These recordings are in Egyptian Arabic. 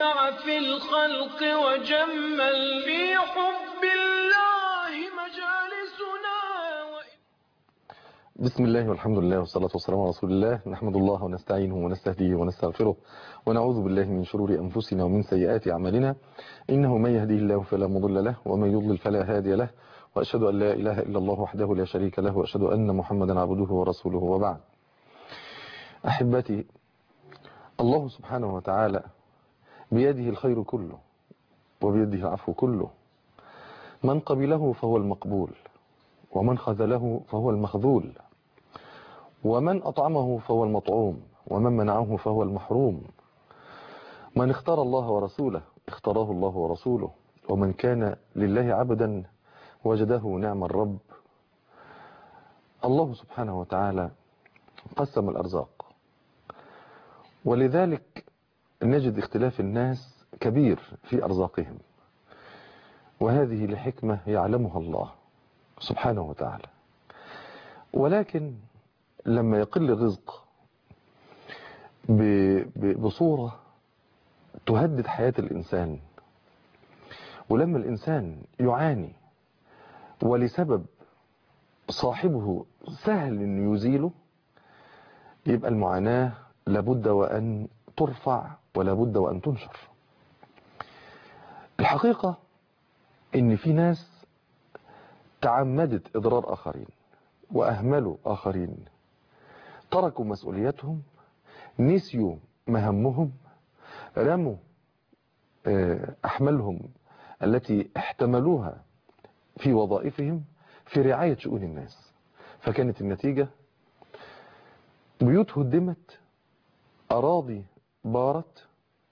في الخلق وجمل في حب الله مجالسنا بسم الله والحمد لله والصلاة والسلام على رسول الله نحمد الله ونستعينه ونستهديه ونستغفره ونعوذ بالله من شرور أنفسنا ومن سيئات أعمالنا إنه من يهديه الله فلا مضل له ومن يضلل فلا هادي له وأشهد أن لا إله إلا الله وحده لا شريك له وأشهد أن محمدا عبده ورسوله وبعد أحبتي الله سبحانه وتعالى بيده الخير كله وبيده العفو كله من قبله فهو المقبول ومن خذله فهو المخذول ومن أطعمه فهو المطعوم ومن منعه فهو المحروم من اختار الله ورسوله اختاره الله ورسوله ومن كان لله عبدا وجده نعم الرب الله سبحانه وتعالى قسم الأرزاق ولذلك نجد اختلاف الناس كبير في أرزاقهم وهذه لحكمة يعلمها الله سبحانه وتعالى ولكن لما يقل الرزق بصورة تهدد حياة الإنسان ولما الإنسان يعاني ولسبب صاحبه سهل أن يزيله يبقى المعاناة لابد وأن ترفع ولابد وأن تنشر الحقيقة ان في ناس تعمدت اضرار اخرين واهملوا اخرين تركوا مسؤوليتهم نسيوا مهمهم رموا احمالهم التي احتملوها في وظائفهم في رعاية شؤون الناس فكانت النتيجة بيوت هدمت اراضي بارت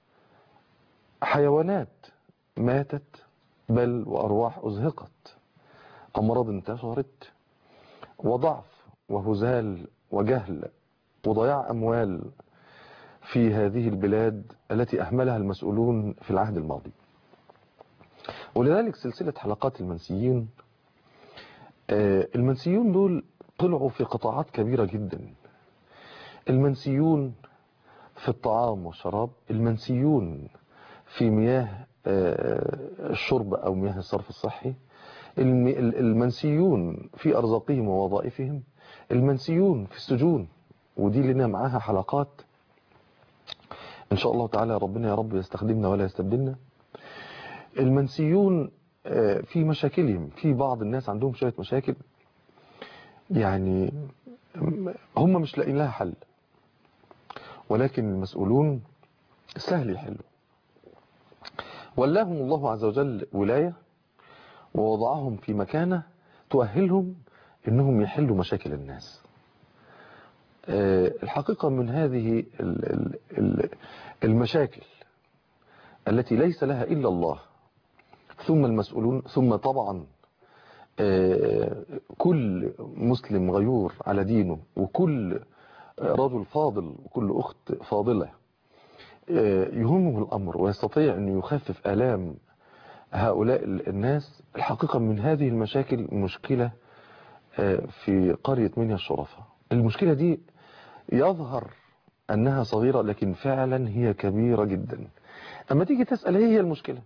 حيوانات ماتت بل وأرواح أزهقت أمراض انتشرت وضعف وهزال وجهل وضياع أموال في هذه البلاد التي أهملها المسؤولون في العهد الماضي ولذلك سلسلة حلقات المنسيين المنسيون دول طلعوا في قطاعات كبيرة جدا المنسيون في الطعام والشراب المنسيون في مياه الشرب أو مياه الصرف الصحي المنسيون في أرزاقهم ووظائفهم المنسيون في السجون ودي لنا معاها حلقات إن شاء الله تعالى ربنا يا رب يستخدمنا ولا يستبدلنا المنسيون في مشاكلهم في بعض الناس عندهم شوية مشاكل يعني هم مش لاقين لها حل ولكن المسؤولون سهل يحلوا ولاهم الله عز وجل ولاية ووضعهم في مكانة تؤهلهم انهم يحلوا مشاكل الناس الحقيقة من هذه المشاكل التي ليس لها إلا الله ثم المسؤولون ثم طبعا كل مسلم غيور على دينه وكل رجل فاضل وكل أخت فاضلة يهمه الأمر ويستطيع أن يخفف آلام هؤلاء الناس الحقيقة من هذه المشاكل مشكلة في قرية منيا الشرفة المشكلة دي يظهر أنها صغيرة لكن فعلا هي كبيرة جدا أما تيجي تسأل هي هي المشكلة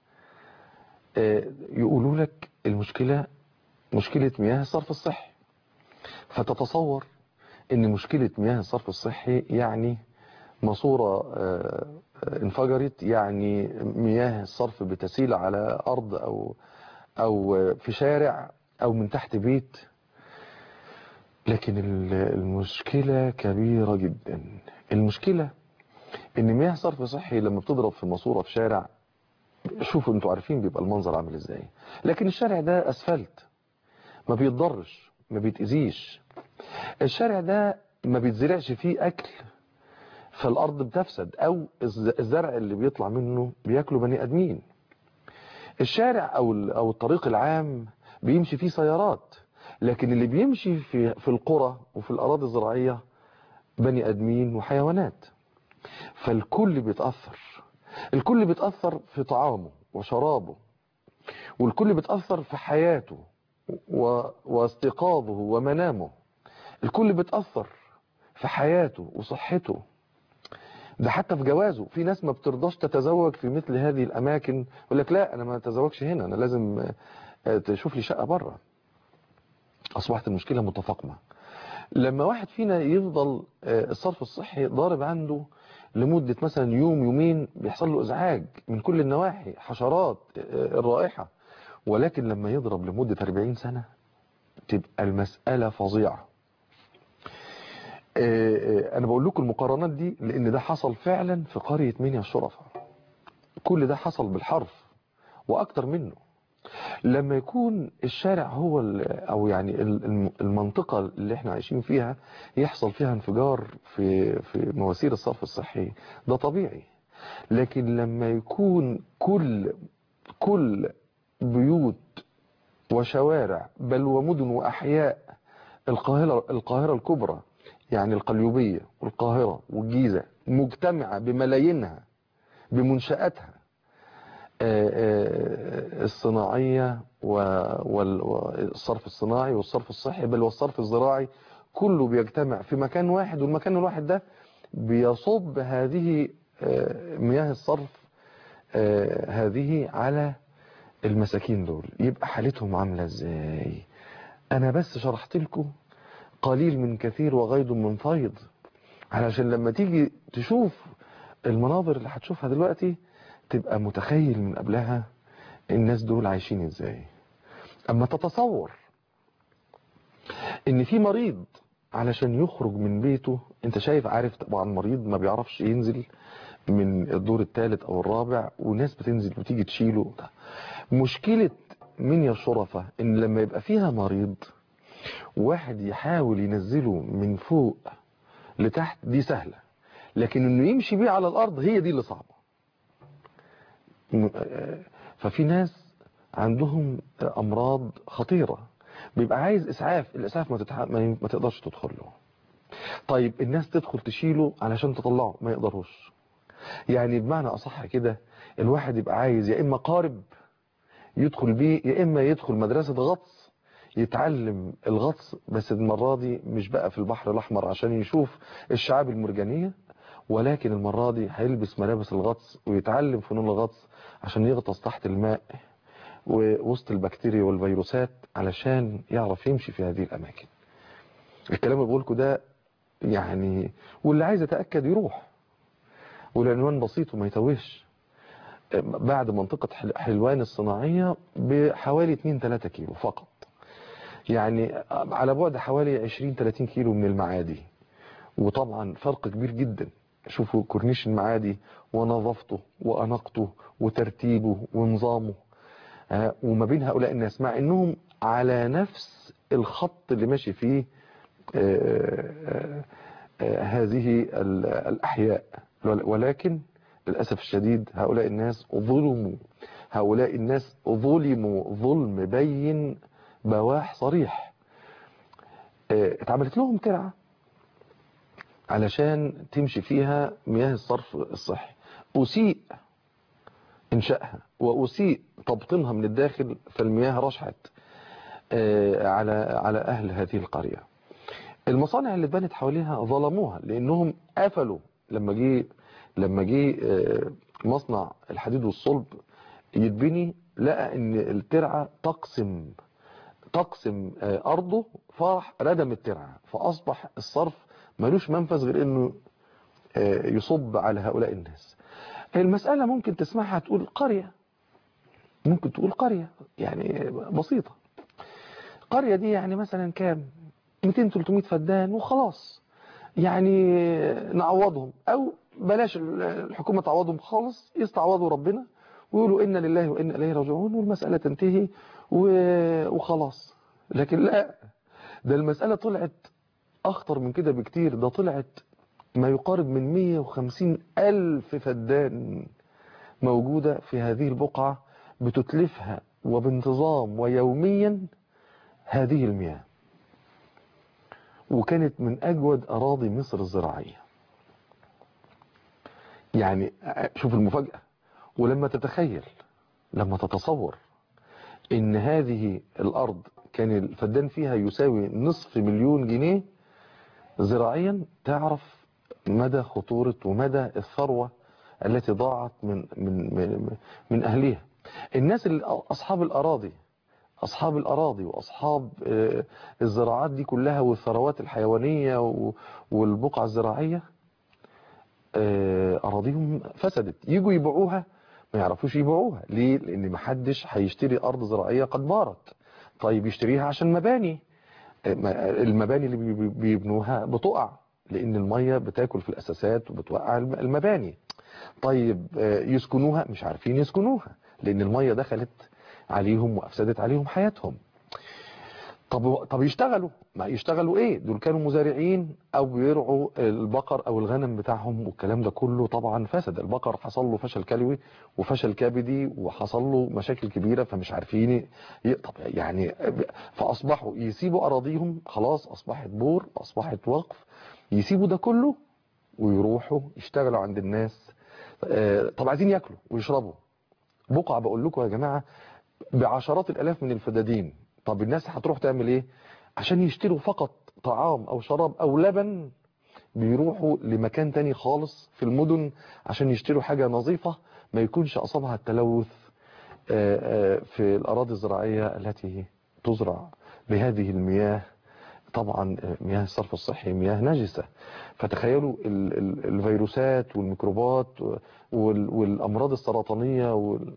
يقولوا لك المشكلة مشكلة مياه الصرف الصحي فتتصور ان مشكلة مياه الصرف الصحي يعني ماسورة انفجرت يعني مياه الصرف بتسيل على أرض أو, أو في شارع أو من تحت بيت لكن المشكلة كبيرة جدا المشكلة ان مياه صرف صحي لما بتضرب في ماسورة في شارع شوفوا انتوا عارفين بيبقى المنظر عامل ازاي لكن الشارع ده اسفلت ما بيتضرش ما بيتأذيش الشارع ده ما بيتزرعش فيه اكل فالارض بتفسد او الزرع اللي بيطلع منه بياكلوا بني ادمين الشارع او او الطريق العام بيمشي فيه سيارات لكن اللي بيمشي في في القرى وفي الاراضي الزراعيه بني ادمين وحيوانات فالكل بيتاثر الكل بيتاثر في طعامه وشرابه والكل بيتاثر في حياته و... واستيقاظه ومنامه الكل بيتاثر في حياته وصحته ده حتى في جوازه في ناس ما بترضاش تتزوج في مثل هذه الاماكن يقول لك لا انا ما اتزوجش هنا انا لازم آه، تشوف لي شقه بره اصبحت المشكله متفاقمه لما واحد فينا يفضل آه، الصرف الصحي ضارب عنده لمدة مثلا يوم يومين بيحصل له ازعاج من كل النواحي حشرات آه، الرائحة ولكن لما يضرب لمدة 40 سنة تبقى المسألة فظيعة آه، آه، انا بقول لكم المقارنات دي لان ده حصل فعلا في قرية منيا الشرفة كل ده حصل بالحرف واكتر منه لما يكون الشارع هو ال- او يعني ال- الم- المنطقة اللي احنا عايشين فيها يحصل فيها انفجار في في مواسير الصرف الصحي ده طبيعي لكن لما يكون كل كل بيوت وشوارع بل ومدن واحياء القاهرة القاهرة الكبرى يعني القليوبية والقاهرة والجيزة مجتمعة بملايينها بمنشآتها آه، آه، الصناعية و- وال- والصرف الصناعي والصرف الصحي بل والصرف الزراعي كله بيجتمع في مكان واحد والمكان الواحد ده بيصب هذه آه، مياه الصرف آه، هذه على المساكين دول يبقى حالتهم عاملة ازاي انا بس شرحت لكم قليل من كثير وغيض من فيض علشان لما تيجي تشوف المناظر اللي هتشوفها دلوقتي تبقى متخيل من قبلها الناس دول عايشين ازاي اما تتصور ان في مريض علشان يخرج من بيته انت شايف عارف طبعا مريض ما بيعرفش ينزل من الدور الثالث او الرابع وناس بتنزل وتيجي تشيله مشكلة منيا الشرفة ان لما يبقى فيها مريض واحد يحاول ينزله من فوق لتحت دي سهلة لكن انه يمشي بيه على الارض هي دي اللي صعبة م- آه، ففي ناس عندهم امراض خطيرة بيبقى عايز اسعاف الاسعاف ما, تتح... ما ي- ما تقدرش تدخل له طيب الناس تدخل تشيله علشان تطلعه ما يقدروش يعني بمعنى اصح كده الواحد يبقى عايز يا اما قارب يدخل بيه يا اما يدخل مدرسة غطس يتعلم الغطس بس المرة دي مش بقى في البحر الاحمر عشان يشوف الشعاب المرجانية ولكن المرة دي هيلبس ملابس الغطس ويتعلم فنون الغطس عشان يغطس تحت الماء ووسط البكتيريا والفيروسات علشان يعرف يمشي في هذه الاماكن الكلام اللي بقولكوا ده يعني واللي عايز يتأكد يروح والعنوان بسيط وما يتوهش بعد منطقة حل- حلوان الصناعية بحوالي 2-3 كيلو فقط يعني على بعد حوالي 20-30 كيلو من المعادي وطبعا فرق كبير جدا شوفوا كورنيش المعادي ونظافته وأناقته وترتيبه ونظامه آه، وما بين هؤلاء الناس مع انهم على نفس الخط اللي ماشي فيه آه، آه، آه، هذه ال- الأحياء ولكن للأسف الشديد هؤلاء الناس ظلموا هؤلاء الناس ظلموا ظلم بين بواح صريح آه، اتعملت لهم ترعة علشان تمشي فيها مياه الصرف الصحي أسيء إنشائها وأسيء تبطينها من الداخل فالمياه رشحت آه، على على أهل هذه القرية المصانع اللي اتبنت حواليها ظلموها لأنهم قفلوا لما جه لما جه آه، مصنع الحديد والصلب يتبني لقى ان الترعة تقسم تقسم آه، ارضه فراح ردم الترعة فاصبح الصرف ملوش منفذ غير انه آه، يصب على هؤلاء الناس المسألة ممكن تسمعها تقول قرية ممكن تقول قرية يعني بسيطة قرية دي يعني مثلا كام 200 300 فدان وخلاص يعني نعوضهم او بلاش الحكومة تعوضهم خالص يستعوضوا ربنا ويقولوا إنا لله وإنا إليه راجعون والمسألة تنتهي و- وخلاص لكن لا ده المسألة طلعت أخطر من كده بكتير ده طلعت ما يقارب من 150 ألف فدان موجودة في هذه البقعة بتتلفها وبانتظام ويوميا هذه المياه وكانت من أجود أراضي مصر الزراعية يعني شوف المفاجأة ولما تتخيل لما تتصور ان هذه الارض كان الفدان فيها يساوي نصف مليون جنيه زراعيا تعرف مدى خطورة ومدى الثروة التي ضاعت من من من, من أهلها الناس اللي أصحاب الأراضي أصحاب الأراضي وأصحاب آه، الزراعات دي كلها والثروات الحيوانية و- والبقعة الزراعية آه، أراضيهم فسدت يجوا يبيعوها ما يعرفوش يبيعوها ليه لأن محدش هيشتري أرض زراعية قد بارت طيب يشتريها عشان مباني آه، ما- المباني اللي بي- بي- بيبنوها بتقع لأن المية بتاكل في الأساسات وبتوقع الم- المباني طيب آه، يسكنوها مش عارفين يسكنوها لأن المية دخلت عليهم وأفسدت عليهم حياتهم طب طب يشتغلوا ما يشتغلوا ايه دول كانوا مزارعين او بيرعوا البقر او الغنم بتاعهم والكلام ده كله طبعا فسد البقر حصل له فشل كلوي وفشل كبدي وحصل له مشاكل كبيرة فمش عارفين ي... طب يعني فاصبحوا يسيبوا اراضيهم خلاص اصبحت بور اصبحت وقف يسيبوا ده كله ويروحوا يشتغلوا عند الناس آه، طب عايزين ياكلوا ويشربوا بقعة بقول لكم يا جماعة بعشرات الالاف من الفدادين طب الناس هتروح تعمل ايه عشان يشتروا فقط طعام او شراب او لبن بيروحوا لمكان تاني خالص في المدن عشان يشتروا حاجة نظيفة ما يكونش اصابها التلوث آه، آه، في الاراضي الزراعية التي تزرع بهذه المياه طبعا آه، مياه الصرف الصحي مياه نجسة فتخيلوا ال- ال- الفيروسات والميكروبات وال- والامراض السرطانية وال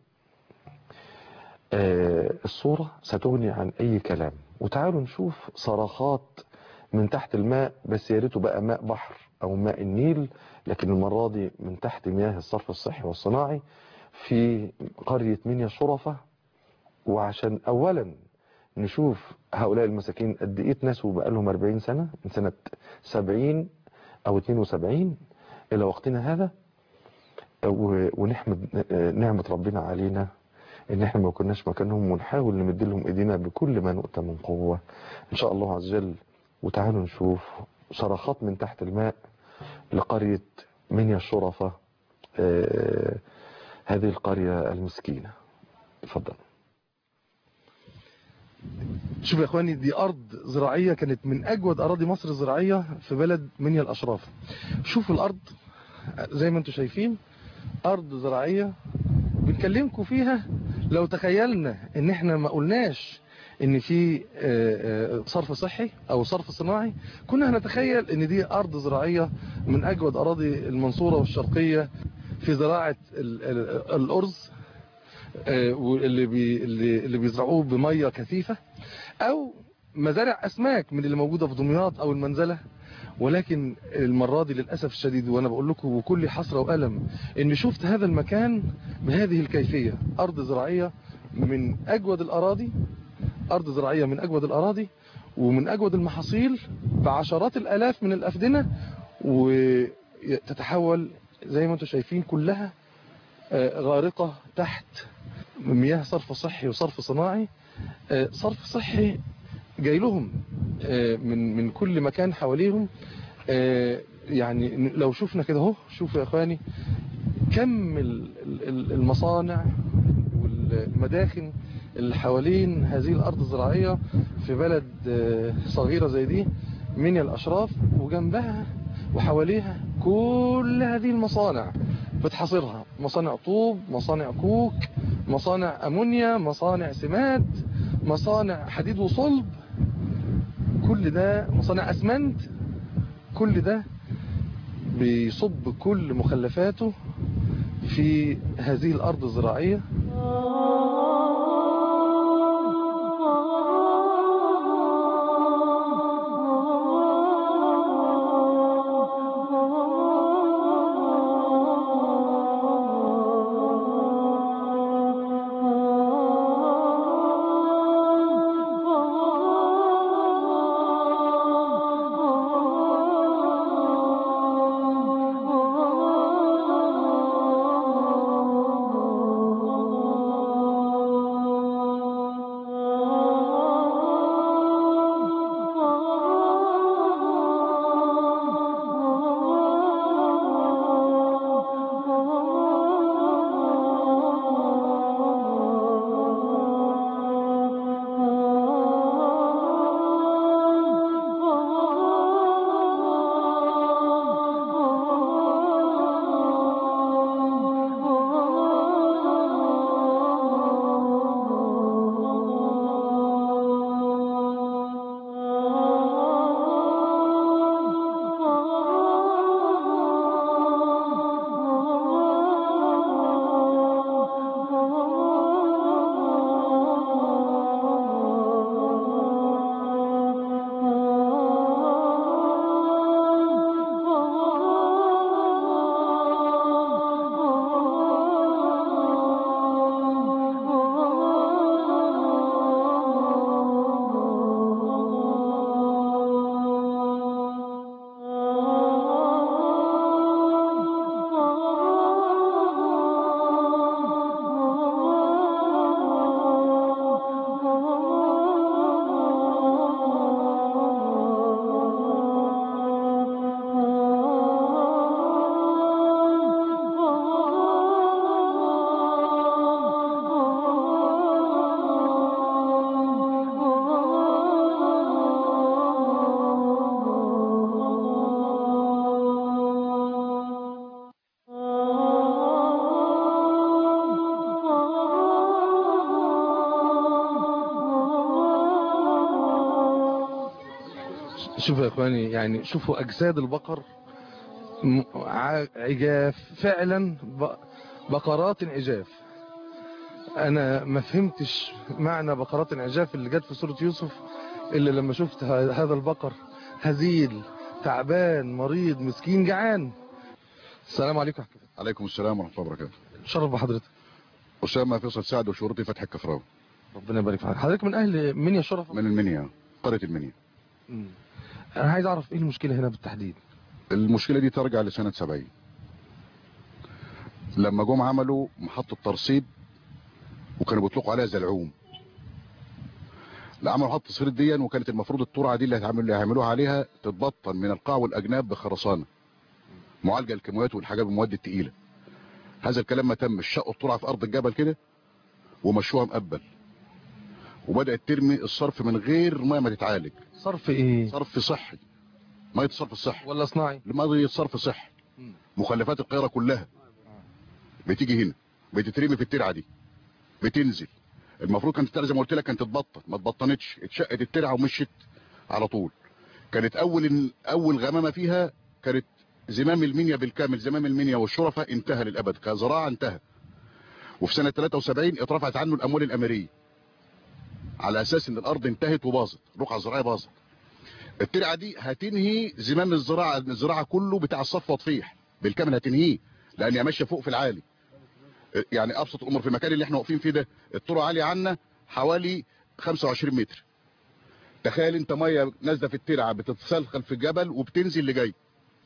آه، الصورة ستغني عن أي كلام وتعالوا نشوف صراخات من تحت الماء بس يا ريته بقى ماء بحر أو ماء النيل لكن المرة دي من تحت مياه الصرف الصحي والصناعي في قرية منيا الشرفة وعشان أولا نشوف هؤلاء المساكين قد إيه اتنسوا بقى لهم 40 سنة من سنة 70 أو 72 إلى وقتنا هذا و- ونحمد نعمة ربنا علينا ان احنا ما كناش مكانهم ونحاول نمد لهم ايدينا بكل ما نؤتى من قوة ان شاء الله عز وجل وتعالوا نشوف صرخات من تحت الماء لقرية منيا الشرفة آه، هذه القرية المسكينة اتفضل شوف يا اخواني دي ارض زراعية كانت من اجود اراضي مصر الزراعية في بلد منيا الاشراف شوفوا الارض زي ما انتم شايفين ارض زراعية بنكلمكم فيها لو تخيلنا ان احنا ما قلناش ان في آه، آه، صرف صحي او صرف صناعي كنا هنتخيل ان دي ارض زراعية من اجود اراضي المنصورة والشرقية في زراعة ال- ال- الارز آه، واللي بي اللي اللي بيزرعوه بميه كثيفه او مزارع اسماك من اللي موجوده في دمياط او المنزله ولكن المره دي للاسف الشديد وانا بقول لكم وكل حسره والم ان شفت هذا المكان بهذه الكيفيه ارض زراعيه من اجود الاراضي ارض زراعيه من اجود الاراضي ومن اجود المحاصيل بعشرات الالاف من الافدنه وتتحول زي ما انتم شايفين كلها آه، غارقه تحت مياه صرف صحي وصرف صناعي آه، صرف صحي جاي لهم آه، من من كل مكان حواليهم آه، يعني ن- لو شفنا كده اهو شوفوا يا اخواني كم ال- ال- المصانع والمداخن اللي حوالين هذه الارض الزراعيه في بلد آه، صغيره زي دي من الاشراف وجنبها وحواليها كل هذه المصانع بتحاصرها مصانع طوب مصانع كوك مصانع امونيا مصانع سماد مصانع حديد وصلب كل ده مصانع اسمنت كل ده بيصب كل مخلفاته في هذه الارض الزراعيه Oh شوفوا يا اخواني يعني شوفوا اجساد البقر م- ع- عجاف فعلا ب- بقرات عجاف انا ما فهمتش معنى بقرات عجاف اللي جت في سورة يوسف الا لما شفت ه- هذا البقر هزيل تعبان مريض مسكين جعان السلام عليكم يا حكيم. عليكم السلام ورحمة الله وبركاته شرف بحضرتك أسامة فيصل سعد وشرطي فتح الكفراوي ربنا يبارك في حضرتك حضرتك من اهل منيا شرف من المنيا قرية المنيا مم. انا عايز اعرف ايه المشكله هنا بالتحديد المشكلة دي ترجع لسنة 70 لما جم عملوا محطة ترصيد وكانوا بيطلقوا عليها زلعوم لا عملوا محطة تصريد دي وكانت المفروض الترعة دي اللي هتعمل اللي هيعملوها عليها تتبطن من القاع والأجناب بخرسانة معالجة الكيماويات والحاجات بالمواد التقيلة هذا الكلام ما تمش شقوا الترعة في أرض الجبل كده ومشوها مقبل وبدأت ترمي الصرف من غير ما ما تتعالج صرف ايه صرف صحي ميه الصرف الصحي ولا صناعي ميه الصرف صحي مم. مخلفات القاهره كلها بتيجي هنا بتترمي في الترعه دي بتنزل المفروض كانت الترعه زي ما قلت لك كانت تتبطن ما اتبطنتش اتشقت الترعه ومشت على طول كانت اول اول غمامه فيها كانت زمام المنيا بالكامل زمام المنيا والشرفاء انتهى للابد كزراعه انتهى وفي سنه 73 اترفعت عنه الاموال الامريه على اساس ان الارض انتهت وباظت رقعه زراعيه باظت الترعه دي هتنهي زمام الزراعه الزراعه كله بتاع الصف وطفيح بالكامل هتنهيه لان هي ماشيه فوق في العالي يعني ابسط الامور في المكان اللي احنا واقفين فيه ده الطرق عاليه عنا حوالي 25 متر تخيل انت ميه نازله في الترعه بتتسلخل في الجبل وبتنزل لجاي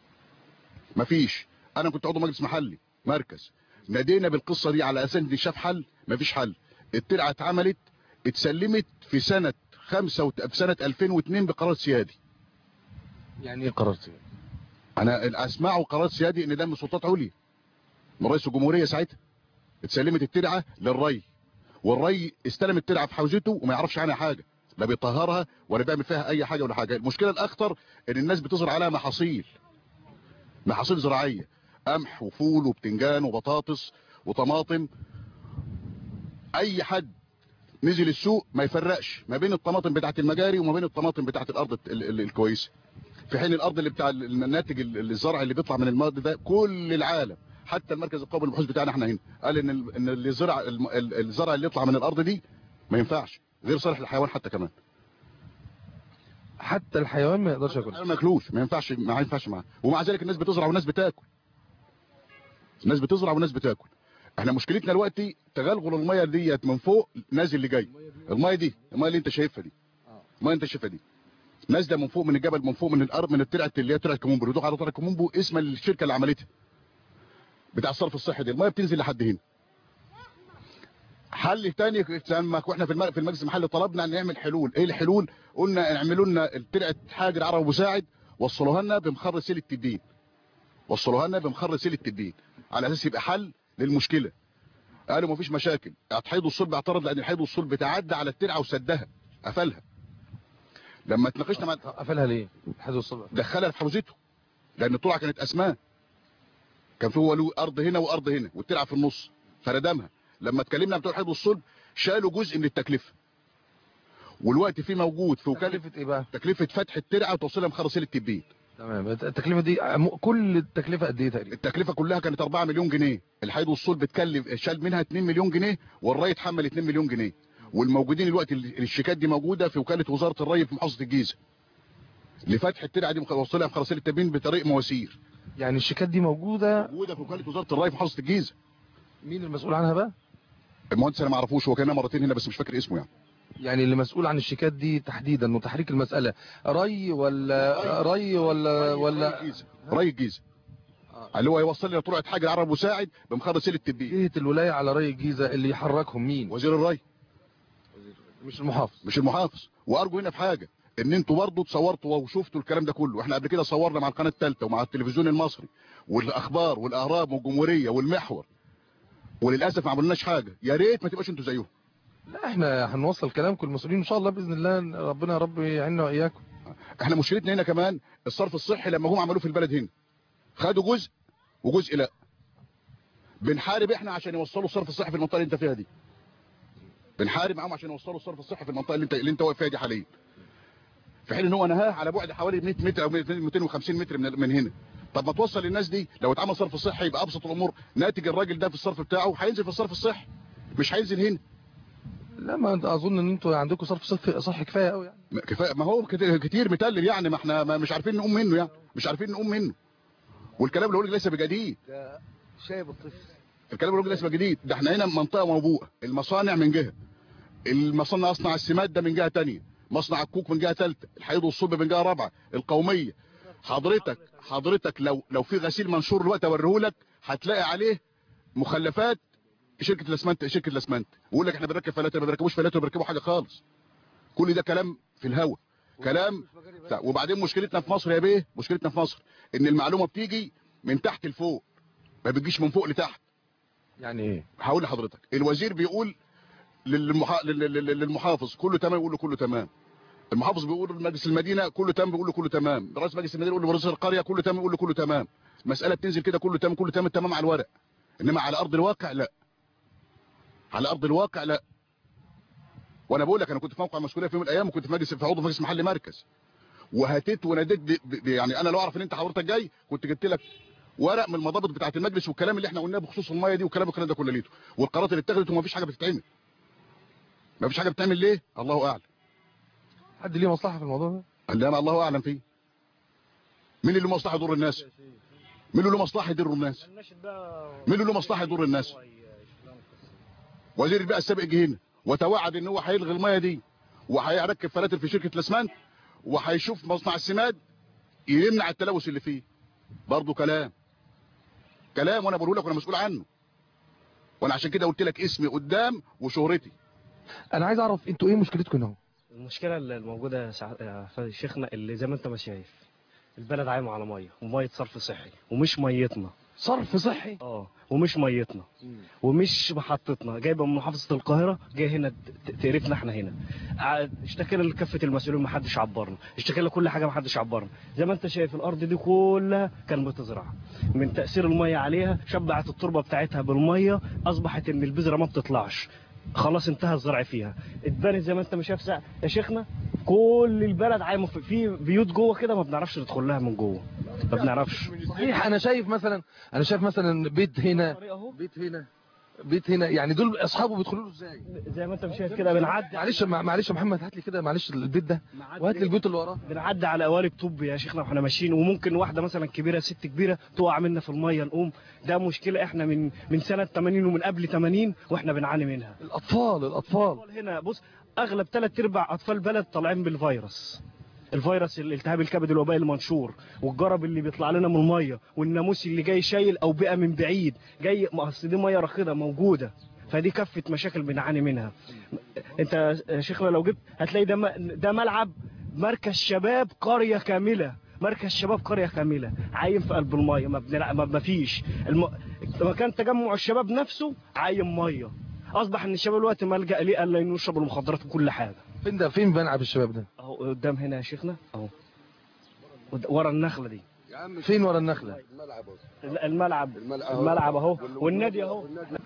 مفيش انا كنت عضو مجلس محلي مركز نادينا بالقصه دي على اساس ان شاف حل مفيش حل الترعه اتعملت اتسلمت في سنه خمسة وت... في سنه 2002 بقرار سيادي يعني ايه قررت انا اسمعه قرار سيادي ان ده من سلطات عليا من رئيس الجمهوريه ساعتها اتسلمت الترعه للري والري استلم الترعه في حوزته وما يعرفش عنها حاجه لا بيطهرها ولا بيعمل فيها اي حاجه ولا حاجه المشكله الاخطر ان الناس بتزرع عليها محاصيل محاصيل زراعيه قمح وفول وبتنجان وبطاطس وطماطم اي حد نزل السوق ما يفرقش ما بين الطماطم بتاعه المجاري وما بين الطماطم بتاعه الارض ال- ال- الكويسه في حين الارض اللي بتاع الناتج ال- الزرع اللي بيطلع من المواد ده كل العالم حتى المركز القومي للبحوث بتاعنا احنا هنا قال ان ال- ان اللي زرع الم- ال- الزرع اللي يطلع من الارض دي ما ينفعش غير صالح للحيوان حتى كمان حتى الحيوان ما يقدرش ياكل ما ماكلوش ما ينفعش ما ينفعش معاه ومع ذلك الناس بتزرع والناس بتاكل الناس بتزرع والناس بتاكل احنا مشكلتنا دلوقتي تغلغل الميه ديت من فوق نازل لجاي الميه دي الميه اللي انت شايفها دي الميه اللي انت شايفها دي نازله من فوق من الجبل من فوق من الارض من الترعه اللي هي ترعه كومومبو بيدوق على ترعه كومومبو اسم الشركه اللي عملتها بتاع الصرف الصحي دي الميه بتنزل لحد هنا حل تاني لما واحنا في الم- في المجلس المحلي طلبنا ان نعمل حلول ايه الحلول قلنا اعملوا لنا ترعه حاجر عرب مساعد وصلوها لنا بمخر سيل التدين وصلوها لنا بمخر سيل التدين على اساس يبقى حل للمشكله قالوا مفيش مشاكل الحيض والصلب اعترض لان الحيض والصلب تعدى على الترعه وسدها قفلها لما اتناقشنا مع قفلها ليه حزب الصبح دخلها في حوزته لان الطلعه كانت اسماء كان في هو له ارض هنا وارض هنا والترعه في النص فردمها لما اتكلمنا عن بتوع الحيض والصلب شالوا جزء من التكلفه والوقت في موجود في وكاله تكلفة ايه بقى تكلفه فتح الترعه وتوصيلها مخرسيل التبين تمام التكلفة دي عم- كل التكلفة قد ايه تقريبا التكلفه كلها كانت 4 مليون جنيه الحيض والصلب بتكلف شال منها 2 مليون جنيه والري اتحمل 2 مليون جنيه والموجودين الوقت ال- الشيكات دي موجوده في وكاله وزاره الري في محافظه الجيزه لفتح الترعه دي وصلها مخرسيل التبين بطريق مواسير يعني الشيكات دي موجودة موجوده في وكاله وزاره الري في محافظه الجيزه مين المسؤول عنها بقى المهندس انا ما اعرفوش هو كان مرتين هنا بس مش فاكر اسمه يعني يعني اللي مسؤول عن الشيكات دي تحديدا وتحريك المسألة ري ولا ري ولا ولا الجيزه ري الجيزه اللي هو يوصل لنا طرقه حاجه العرب مساعد بمخرسيل التبين جهة الولاية على ري الجيزة اللي يحركهم مين وزير الري مش المحافظ مش المحافظ وارجو هنا في حاجه ان انتوا برضه تصورتوا وشفتوا الكلام ده كله احنا قبل كده صورنا مع القناه الثالثه ومع التلفزيون المصري والاخبار والاهرام والجمهوريه والمحور وللاسف ما عملناش حاجه يا ريت ما تبقاش انتوا زيهم لا احنا هنوصل كلامكم المسؤولين ان شاء الله باذن الله ربنا يا رب يعيننا واياكم احنا مشكلتنا هنا كمان الصرف الصحي لما جم عملوه في البلد هنا خدوا جزء وجزء لا بنحارب احنا عشان يوصلوا الصرف الصحي في المنطقه اللي انت فيها دي بنحارب معاهم عشان يوصلوا الصرف الصحي في المنطقه اللي انت اللي انت واقف فيها دي حاليا في حين ان هو نهاه على بعد حوالي 100 متر او 250 متر من من هنا طب ما توصل للناس دي لو اتعمل صرف صحي يبقى ابسط الامور ناتج الراجل ده في الصرف بتاعه هينزل في الصرف الصحي مش هينزل هنا لا ما أنت اظن ان انتوا عندكم صرف صحي صح كفايه قوي يعني ما كفايه ما هو كتير, كتير متلل يعني ما احنا ما مش عارفين نقوم منه يعني مش عارفين نقوم منه والكلام اللي بقوله لسه بجديد شايب الطفل الكلام اللي بقوله لسه بجديد ده احنا هنا منطقه موبوءه المصانع من جهه المصنع اصنع السماد ده من جهه تانية مصنع الكوك من جهه ثالثه الحيض والصلب من جهه رابعه القوميه حضرتك حضرتك لو لو في غسيل منشور دلوقتي اوريهولك هتلاقي عليه مخلفات شركه الاسمنت شركه الاسمنت ويقول لك احنا بنركب فلاتر ما بنركبوش فلاتر بنركبوا حاجه خالص كل ده كلام في الهوا كلام بتاع. وبعدين مشكلتنا في مصر يا بيه مشكلتنا في مصر ان المعلومه بتيجي من تحت لفوق ما بتجيش من فوق لتحت يعني ايه هقول لحضرتك الوزير بيقول للمحا... لل- لل- للمحافظ كله تمام يقول له كله تمام المحافظ بيقول لمجلس المدينه كله تمام بيقول له كله تمام رئيس مجلس المدينه يقول لرئيس القريه كله تمام يقول له كله تمام المساله بتنزل كده كله تمام كله تمام تمام على الورق انما على ارض الواقع لا على ارض الواقع لا وانا بقول لك انا كنت في موقع مسؤوليه في يوم من الايام وكنت في مجلس في عضو في مجلس محلي مركز وهتيت وناديت ب... ب... يعني انا لو اعرف ان انت حضرتك جاي كنت جبت لك ورق من المضابط بتاعه المجلس والكلام اللي احنا قلناه بخصوص الميه دي والكلام الكلام ده كله ليته والقرارات اللي اتخذت وما فيش حاجه بتتعمل ما فيش حاجه بتتعمل ليه الله اعلم حد ليه مصلحه في الموضوع ده قال لي انا الله اعلم فيه مين اللي له مصلحه يضر الناس مين اللي له مصلحه يضر الناس مين اللي له مصلحه يضر الناس وزير البيئه السابق جه هنا وتوعد ان هو هيلغي الميه دي وهيركب فلاتر في شركه الاسمنت وهيشوف مصنع السماد يمنع التلوث اللي فيه برضه كلام كلام وانا بقول لك وانا مسؤول عنه وانا عشان كده قلت لك اسمي قدام وشهرتي انا عايز اعرف انتوا ايه مشكلتكم هنا المشكلة اللي الموجودة يا سع- يا شيخنا اللي زي ما انت ما شايف البلد عايمة على مية ومية صرف صحي ومش ميتنا صرف صحي اه ومش ميتنا ومش محطتنا جايبه من محافظه القاهره جاي هنا ت- تقرفنا احنا هنا ع- اشتكينا لكافه المسؤولين ما حدش عبرنا اشتكينا كل حاجه ما حدش عبرنا زي ما انت شايف الارض دي كلها كان بتزرع من تاثير الميه عليها شبعت التربه بتاعتها بالميه اصبحت ان البذره ما بتطلعش خلاص انتهى الزرع فيها اتبنت زي ما انت ما شايف سا- يا شيخنا كل البلد عايمه في- في بيوت جوه كده ما بنعرفش ندخل لها من جوه ما بنعرفش صحيح انا شايف مثلا انا شايف مثلا بيت هنا الطريق اهو بيت هنا بيت هنا يعني دول اصحابه بيدخلوا له ازاي زي ما انت شايف كده بنعدي معلش مع- معلش يا محمد هات لي كده معلش البيت ده وهات لي البيوت اللي وراه بنعدي على قوالب طب يا شيخنا واحنا ماشيين وممكن واحده مثلا كبيره ست كبيره تقع منا في الميه نقوم ده مشكله احنا من من سنه 80 ومن قبل 80 واحنا بنعاني منها الاطفال الاطفال هنا بص اغلب ثلاث ارباع اطفال بلد طالعين بالفيروس الفيروس الالتهاب الكبد الوبائي المنشور والجرب اللي بيطلع لنا من الميه والناموس اللي جاي شايل او بيئه من بعيد جاي ما اصل دي ميه راكده موجوده فدي كفه مشاكل بنعاني منها انت يا شيخنا لو جبت هتلاقي ده م- ده ملعب مركز شباب قريه كامله مركز شباب قريه كامله عايم في قلب الميه ما بنلع... ما ما فيش الم... مكان تجمع الشباب نفسه عايم ميه اصبح ان الشباب الوقت ملجا ليه الا انه يشرب المخدرات وكل حاجه فين ده فين ملعب الشباب ده اهو قدام هنا يا شيخنا اهو قد- ورا النخله دي فين ورا النخله الملعب الملعب اهو والنادي اهو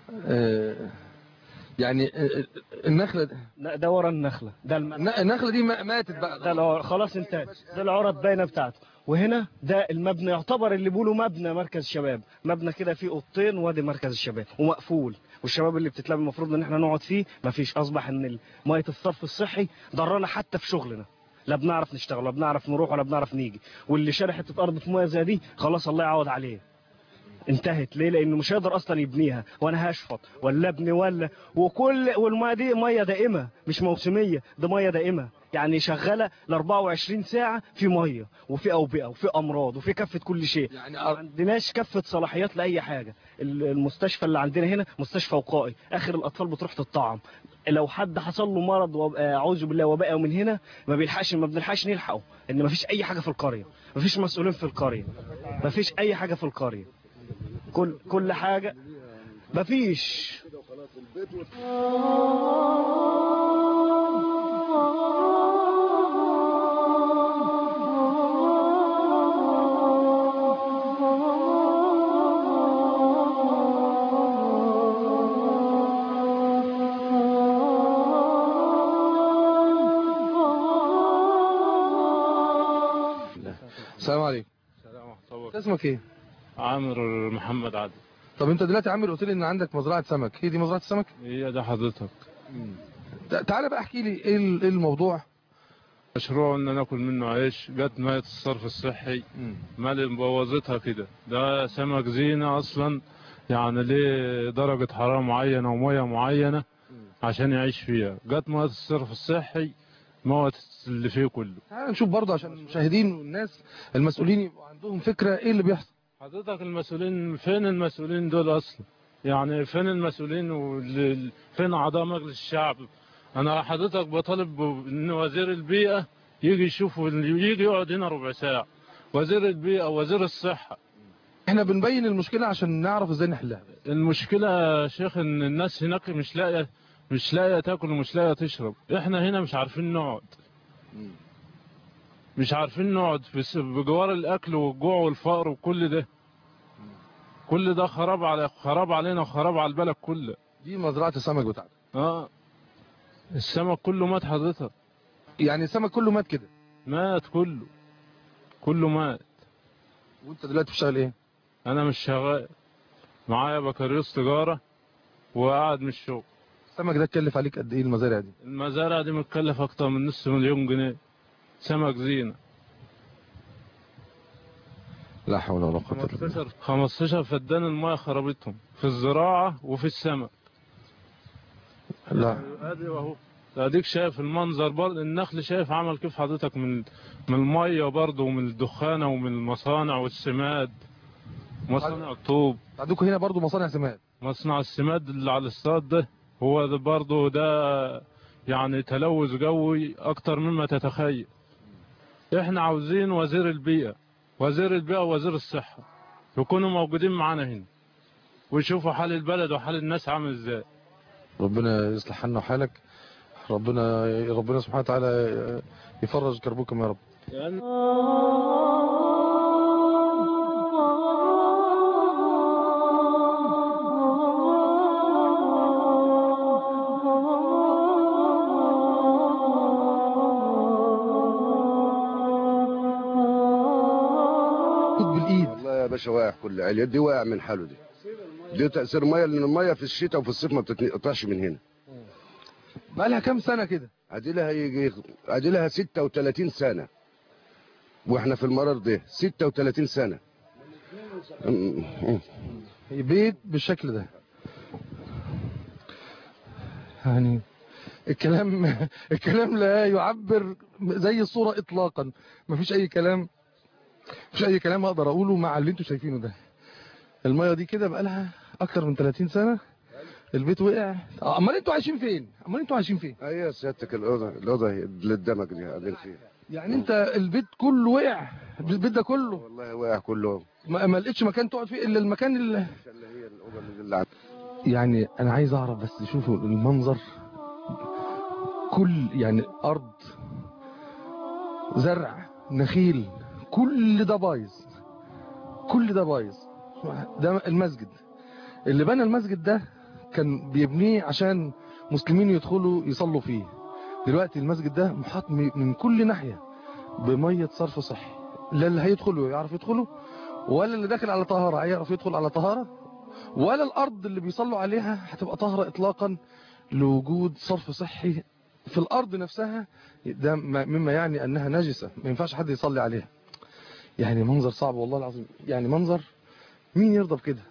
آه يعني آه، النخله ده- لا ده ورا النخله ده الملعب النخله دي ما- ماتت بقى ده العر- خلاص انتهت ده العرض باينه بتاعته وهنا ده المبنى يعتبر اللي بيقولوا مبنى مركز شباب مبنى كده فيه اوضتين وادي مركز الشباب ومقفول والشباب اللي بتتلم المفروض ان احنا نقعد فيه مفيش اصبح ان ميه الصرف الصحي ضرنا حتى في شغلنا لا بنعرف نشتغل ولا بنعرف نروح ولا بنعرف نيجي واللي شاري حته ارض في ميه زي دي خلاص الله يعوض عليه انتهت ليه لانه مش هيقدر اصلا يبنيها وانا هشفط ولا ابني ولا وكل والميه دي ميه دائمه مش موسميه ده ميه دائمه يعني شغاله ل 24 ساعه في ميه وفي اوبئه وفي امراض وفي كافه كل شيء يعني ما عندناش كافه صلاحيات لاي حاجه ال- المستشفى اللي عندنا هنا مستشفى وقائي اخر الاطفال بتروح تطعم لو حد حصل له مرض وب- آه، اعوذ بالله وباء من هنا ما بيلحقش ما بنلحقش نلحقه ان ما فيش اي حاجه في القريه ما فيش مسؤولين في القريه ما فيش اي حاجه في القريه كل كل حاجه ما فيش السلام عليكم سلام ورحمة الله أنت اسمك ايه عامر محمد عادل طب انت دلوقتي عامل قلت لي ان عندك مزرعه سمك هي دي مزرعه السمك هي ده حضرتك تع- تعالى بقى احكي لي ايه ال- إيه الموضوع مشروع ان ناكل منه عيش جت مية الصرف الصحي مالي مبوظتها كده ده سمك زينة اصلا يعني ليه درجة حرارة معينة ومية معينة عشان يعيش فيها جت مية الصرف الصحي موت اللي فيه كله تعالى نشوف برضه عشان المشاهدين والناس المسؤولين يبقوا عندهم فكره ايه اللي بيحصل حضرتك المسؤولين فين المسؤولين دول اصلا يعني فين المسؤولين وال- فين اعضاء مجلس الشعب انا حضرتك بطالب ب- ان وزير البيئة يجي يشوف يجي يقعد هنا ربع ساعة وزير البيئة وزير الصحة احنا بنبين المشكله عشان نعرف ازاي نحلها المشكلة يا شيخ ان الناس هناك مش لاقية مش لاقية تاكل ومش لاقية تشرب احنا هنا مش عارفين نقعد مش عارفين نقعد بس- بجوار الاكل والجوع والفقر وكل ده كل ده خراب على خراب علينا وخراب على البلد كله دي مزرعه السمك بتاعتك اه السمك كله مات حضرتك يعني السمك كله مات كده مات كله كله مات وانت دلوقتي بتشتغل ايه انا مش شغال معايا بكالوريوس تجارة وقاعد من الشغل السمك ده اتكلف عليك قد ايه المزارع دي المزارع دي متكلف اكتر من نص مليون جنيه سمك زينة لا حول ولا قوه الا بالله 15 15 فدان المايه خربتهم في الزراعة وفي السمك لا ادي اهو اديك شايف المنظر برضه النخل شايف عمل كيف حضرتك من من الميه برضه ومن الدخانه ومن المصانع والسماد مصانع الطوب عندكم هنا برضو مصانع سماد مصنع السماد اللي على الاستاد ده هو ده برضه ده يعني تلوث جوي اكتر مما تتخيل احنا عاوزين وزير البيئة وزير البيئة ووزير الصحة يكونوا موجودين معانا هنا ويشوفوا حال البلد وحال الناس عامل ازاي ربنا يصلح حالنا وحالك ربنا ربنا سبحانه وتعالى يفرج كربكم يا رب يعني خد بالايد والله يا باشا واقع كل اليد دي واقع من حاله دي دي تأثير مية لأن المية في الشتاء وفي الصيف ما بتتقطعش من هنا بقى لها كام سنه كده ادي لها يجي ادي لها 36 سنة واحنا في المرار ده 36 سنة م- م- بيت بالشكل ده يعني الكلام الكلام لا يعبر زي الصورة اطلاقا مفيش اي كلام مفيش اي كلام اقدر اقوله مع اللي انتوا شايفينه ده المية دي كده بقالها اكتر من 30 سنة البيت وقع آه، امال انتوا عايشين فين امال انتوا عايشين فين هي سيادتك الأوضة الأوضة اللي قدامك دي قاعدين فيها يعني انت البيت كله وقع البيت ده كله والله واقع كله ما ما لقيتش مكان تقعد فيه الا المكان اللي اللي هي الأوضة اللي عندك يعني انا عايز اعرف بس شوفوا المنظر كل يعني ارض زرع نخيل كل ده بايظ كل ده بايظ ده المسجد اللي بنى المسجد ده كان بيبنيه عشان مسلمين يدخلوا يصلوا فيه دلوقتي المسجد ده محاط م- من كل ناحية بمية صرف صحي لا اللي هيدخلوا يعرف يدخلوا ولا اللي داخل على طهارة هيعرف يدخل على طهارة ولا الارض اللي بيصلوا عليها هتبقى طاهره اطلاقا لوجود صرف صحي في الارض نفسها ده م- مما يعني انها نجسه ما ينفعش حد يصلي عليها يعني منظر صعب والله العظيم يعني منظر مين يرضى بكده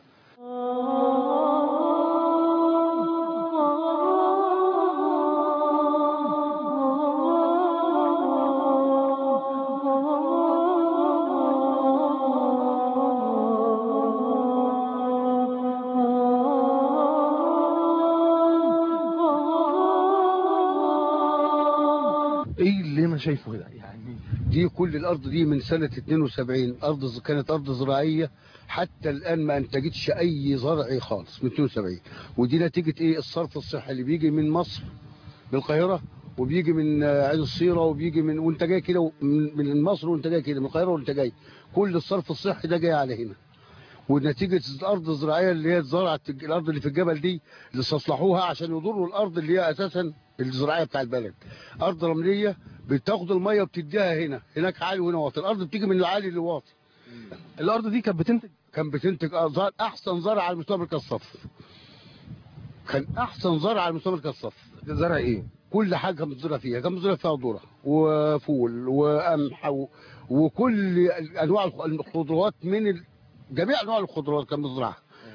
ايه اللي انا شايفه ده يعني دي كل الارض دي من سنة 72 ارض ز- كانت ارض زراعية حتى الان ما انتجتش اي زرع خالص من 72 ودي نتيجة ايه الصرف الصحي اللي بيجي من مصر من القاهرة وبيجي من آه، عين الصيرة وبيجي من وانت جاي كده من من مصر وانت جاي كده من القاهرة وانت جاي كل الصرف الصحي ده جاي على هنا ونتيجه الارض الزراعيه اللي هي اتزرعت الارض اللي في الجبل دي اللي استصلحوها عشان يضروا الارض اللي هي اساسا الزراعيه بتاع البلد ارض رمليه بتاخد الميه وبتديها هنا هناك عالي وهنا واطي الارض بتيجي من العالي للواطي الارض دي كانت بتنتج كان بتنتج آه، زر- احسن زرع على مستوى مركز الصف كان احسن زرع على مستوى مركز الصف زرع ايه كل حاجه كان بتزرع فيها كان بتزرع فيها ذره وفول وقمح و... وكل انواع الخ- الخضروات من ال... جميع انواع الخضروات كان بتزرعها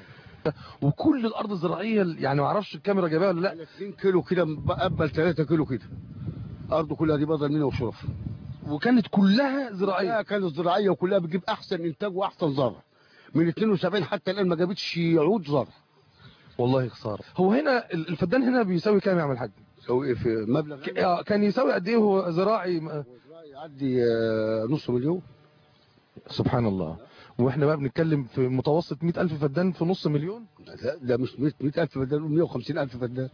وكل الارض الزراعيه يعني ما اعرفش الكاميرا جايباها ولا لا 2 كيلو كده مقبل 3 كيلو كده الارض كلها دي بدل منها وشرف وكانت كلها زراعيه كلها كانت زراعيه وكلها بتجيب احسن انتاج واحسن زرع من 72 حتى الان ما جابتش عود زرع والله خساره هو هنا ال- الفدان هنا بيساوي كام يا عم الحاج سوي في مبلغ ك- آه، كان يساوي قد ايه هو زراعي م- يعدي آه، نص مليون سبحان الله واحنا بقى بنتكلم في متوسط 100000 فدان في نص مليون لا، ده مش 100000 فدان 150000 فدان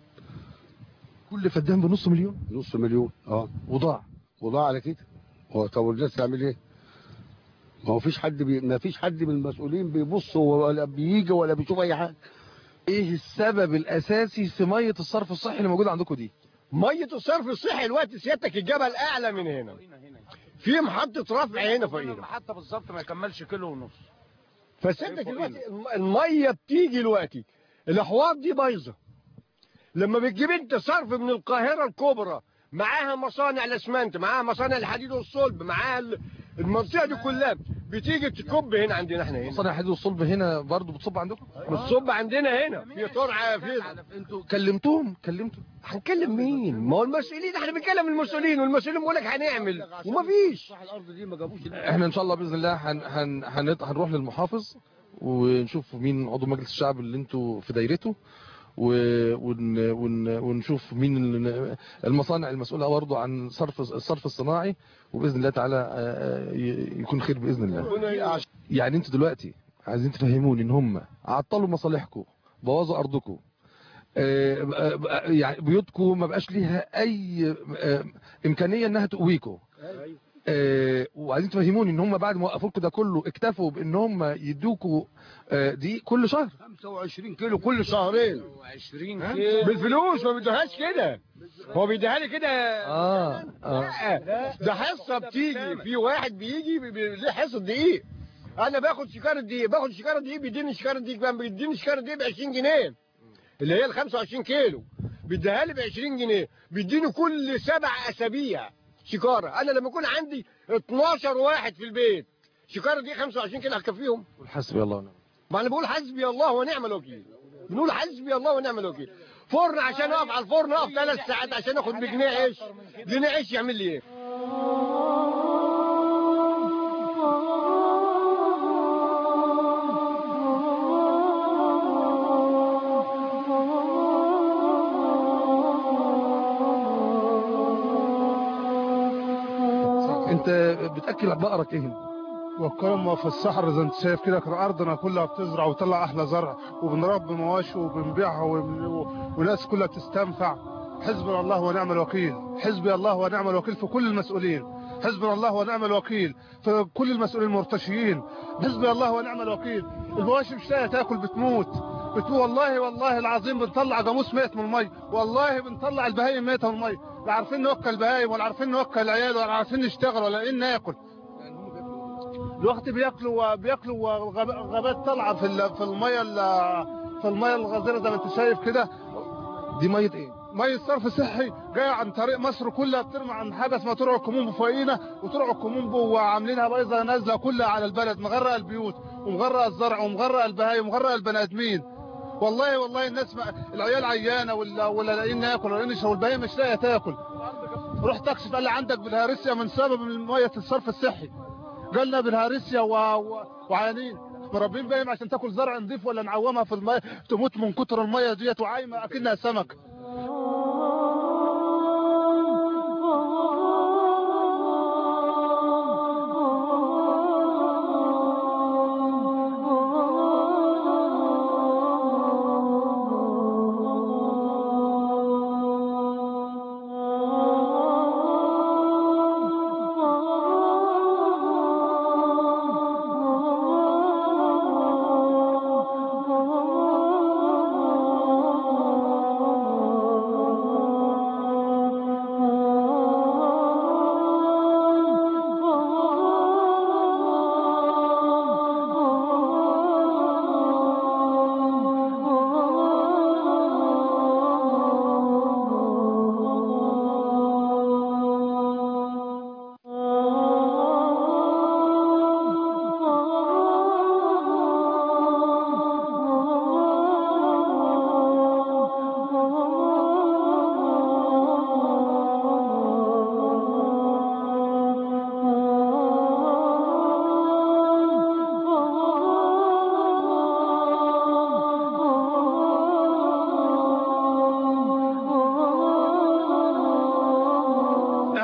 كل فدان بنص مليون نص مليون اه وضاع وضاع على كده هو طب الناس تعمل ايه؟ ما هو فيش حد بي... ما فيش حد من المسؤولين بيبص ولا بيجي ولا بيشوف اي حاجه ايه السبب الاساسي في ميه الصرف الصحي اللي موجوده عندكم دي ميه الصرف الصحي الوقت سيادتك الجبل اعلى من هنا في محطه رفع هنا فوقينا حتى بالظبط ما يكملش كيلو ونص فسيادتك الوقت الميه بتيجي دلوقتي الاحواض دي بايظه لما بتجيب انت صرف من القاهره الكبرى معاها مصانع الاسمنت معاها مصانع الحديد والصلب معاها ال- المنطقه دي كلها بتيجي تكب هنا عندنا احنا هنا مصانع الحديد والصلب هنا برضو بتصب عندكم بتصب عندنا هنا في ترعه في انتوا كلمتوهم كلمتوا هنكلم مين ما هو المسؤولين احنا بنتكلم المسؤولين والمسؤولين بيقول لك هنعمل ومفيش الارض دي ما جابوش احنا ان شاء الله باذن الله هن هن هن هنروح للمحافظ ونشوف مين عضو مجلس الشعب اللي انتوا في دايرته و- ون ون ونشوف مين ال- المصانع المسؤوله برضه عن صرف الصرف الصناعي وباذن الله تعالى آه، آه، ي- يكون خير باذن الله يعني انتوا دلوقتي عايزين تفهموني ان هم عطلوا مصالحكم بوظوا ارضكم آه، آه، يعني بيوتكم ما بقاش ليها اي آه، امكانيه انها تقويكم آه، وعايزين تفهموني ان هم بعد ما وقفوا لكم ده كله اكتفوا بان هم يدوكوا آه، دي كل شهر 25 كيلو كل شهرين 20 بالفلوس ما بيدوهاش كده هو بيديها لي كده اه اه لا ده حصه بتيجي في واحد بيجي بي- بي- ليه حصه دقيق انا باخد شكاره دقيق باخد شكاره دقيق بيديني شكاره دقيق بقى بيديني شكاره دقيق ب 20 جنيه اللي هي ال 25 كيلو بيديها لي ب 20 جنيه بيديني كل سبع اسابيع شكاره انا لما يكون عندي 12 واحد في البيت شكاره دي 25 كيلو هتكفيهم قول حسبي الله ونعم ما انا بقول حسبي الله ونعم الوكيل بنقول حسبي الله ونعم الوكيل فرن عشان اقف على الفرن اقف ثلاث ساعات عشان اخد بجنيه عيش جنيه عيش يعمل لي ايه انت بتاكل بقرك ايه هنا وكلهم في الصحراء زي انت شايف كده كان ارضنا كلها بتزرع وتطلع احلى زرع وبنربي مواشي وبنبيعها وب- والناس كلها بتستنفع حسبنا الله ونعم الوكيل حسبي الله ونعم الوكيل في كل المسؤولين حسبنا الله ونعم الوكيل في كل المسؤولين المرتشيين حسبي الله ونعم الوكيل المواشي مش لاقيه تاكل بتموت بتموت والله والله العظيم بنطلع جاموس ميت من المي والله بنطلع البهايم ميته من المي لا عارفين نوكل البهايم ولا عارفين نوكل العيال ولا عارفين نشتغل ولا ايه ناكل الوقت بياكلوا بياكلوا غاب- غابات طالعه في ال- في الميه ال- في الميه الغزيره زي ما انت شايف كده دي ميه ايه ميه صرف صحي جايه عن طريق مصر كلها بترمى عن حاجه اسمها ترع الكومومبو فوقينا وترع الكومومبو وعاملينها بايظه نازله كلها على البلد مغرقه البيوت ومغرقه الزرع ومغرقه البهايم ومغرقه البني ادمين والله والله الناس ما العيال عيانه ولا ولا لاقيين ناكل ولا لاقيين والبهايم مش لاقيه تاكل رحت اكشف قال لي عندك بالهارسيا من سبب من ميه الصرف الصحي قالنا بالهارسيا و... و... وعيانين مربين بايم عشان تاكل زرع نضيف ولا نعومها في الميه تموت من كتر الميه ديت وعايمه اكنها سمك